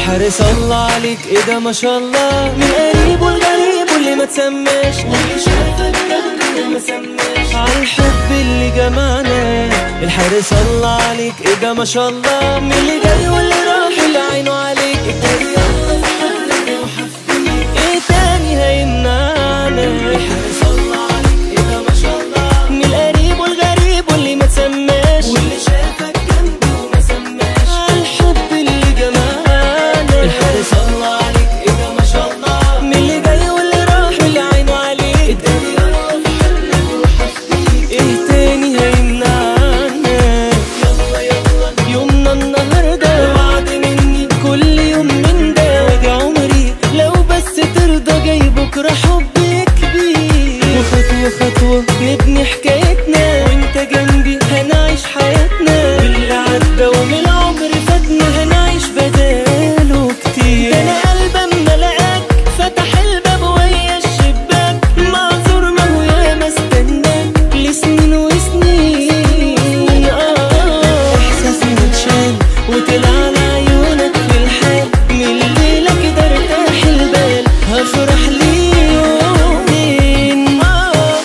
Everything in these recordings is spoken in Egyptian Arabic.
الحارس الله عليك ايه ده ما شاء الله من قريب والغريب واللي ما تسماش واللي شافك جنبي ما سماش عالحب اللي جمعنا الحارس الله عليك ايه ده ما شاء الله من اللي جاي واللي راح اللي عينه عليك اجري يلا في حضنك وحفيك ايه تاني هيمنعنا الحارس الله عليك ايه ده ما شاء الله من القريب والغريب واللي ما تسماش واللي شافك جنبي وما سماش عالحب اللي جمعنا الحارس الله عليك ايه ده ما شاء الله من اللي جاي واللي راح واللي عينه عليك اداني يلا في حضنك وحفيك ايه تاني هيمنعنا يلا يلا يومنا النهارده وعد مني كل يوم من ده وادي عمري لو بس ترضى جاي بكره حب كبير وخطوه خطوه نبني حكايتنا وانت جنبي هنعيش حياتنا واللي عدى ومن العمر فاتنا هنعيش بداله كتير ده انا قلبي اما لقاك فتح الباب ويا الشباك معذور ما هو ياما استناك لسنين وسنين اه احساسي متشال وطلع على عيونك في الحال من الليله كده ارتاح البال هفرح لي يومين آه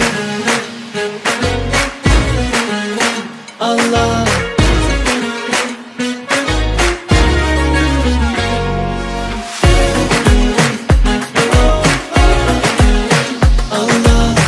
الله الله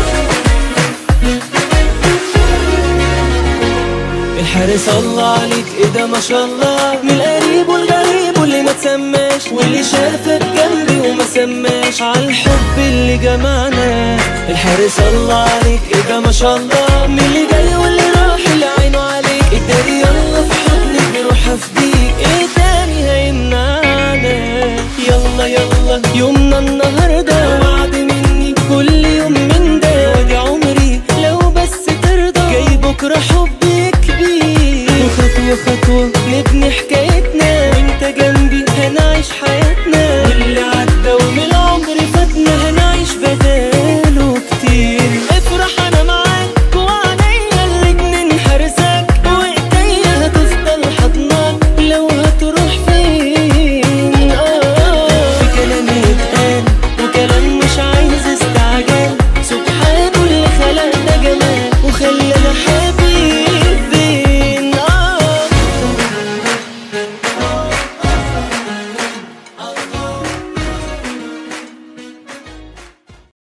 الحارس الله عليك ايه ده ما شاء الله من القريب والغريب واللي ما تسماش واللي شافك جنبي وما سماش عالحب اللي جمعنا الحارس الله عليك ايه ده ما شاء الله من اللي جاي واللي راح اللي عينه عليك اداري يلا في حضنك روح افديك ايه تاني هيمنعنا يلا يلا يومنا النهارده وعد مني كل يوم من ده وادي عمري لو بس ترضى جاي بكره حب كبير وخطوه خطوه نبني حكايتنا وانت جنبي هنعيش حياتنا